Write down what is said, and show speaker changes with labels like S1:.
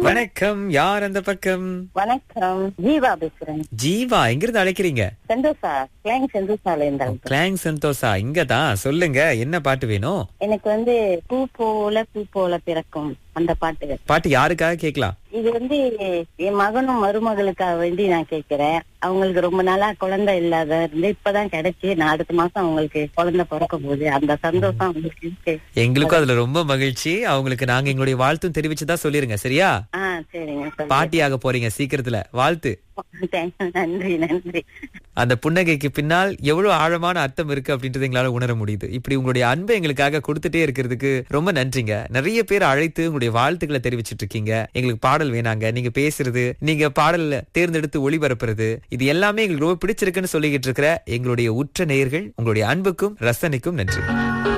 S1: வணக்கம் யார் அந்த பக்கம்
S2: வணக்கம் ஜீவா பேசுறேன்
S1: ஜீவா எங்கிருந்து அழைக்கிறீங்க
S2: செந்தோசா கிளைங் செந்தோசால இருந்தாங்க
S1: கிளாங் சந்தோஷா இங்கதான் சொல்லுங்க என்ன பாட்டு வேணும்
S2: எனக்கு வந்து பூ போல பூ போல பிறக்கும் அந்த பாட்டு
S1: பாட்டு யாருக்காக கேட்கலாம்
S2: இது வந்து என் மகனும் மருமகளுக்காக வேண்டி நான் கேக்குறேன் அவங்களுக்கு ரொம்ப நாளா குழந்தை இல்லாத இருந்து இப்பதான் கிடைச்சு நான் அடுத்த மாசம் அவங்களுக்கு குழந்தை பிறக்க போகுது அந்த சந்தோஷம் அவங்களுக்கு இருக்கு
S1: எங்களுக்கும் அதுல ரொம்ப மகிழ்ச்சி அவங்களுக்கு நாங்க எங்களுடைய வாழ்த்தும் தெரிவிச்சுதான் சொல்லிருங்க சரியா
S2: ஆ சரிங்க சொல்லுங்க.
S1: பாட்டியாக போறீங்க சீக்கிரத்துல வாழ்த்து
S2: Thank you. நன்றி நன்றி
S1: அந்த புன்னகைக்கு பின்னால் எவ்வளவு ஆழமான அர்த்தம் இருக்கு அப்படின்றத எங்களால உணர முடியுது இப்படி உங்களுடைய அன்பை எங்களுக்காக கொடுத்துட்டே இருக்கிறதுக்கு ரொம்ப நன்றிங்க நிறைய பேர் அழைத்து உங்களுடைய வாழ்த்துக்களை தெரிவிச்சிட்டு இருக்கீங்க எங்களுக்கு பாடல் வேணாங்க நீங்க பேசுறது நீங்க பாடல்ல தேர்ந்தெடுத்து ஒளிபரப்புறது இது எல்லாமே எங்களுக்கு ரொம்ப பிடிச்சிருக்குன்னு சொல்லிக்கிட்டு இருக்கிற எங்களுடைய உற்ற நேயர்கள் உங்களுடைய அன்புக்கும் ரசனைக்கும் நன்றி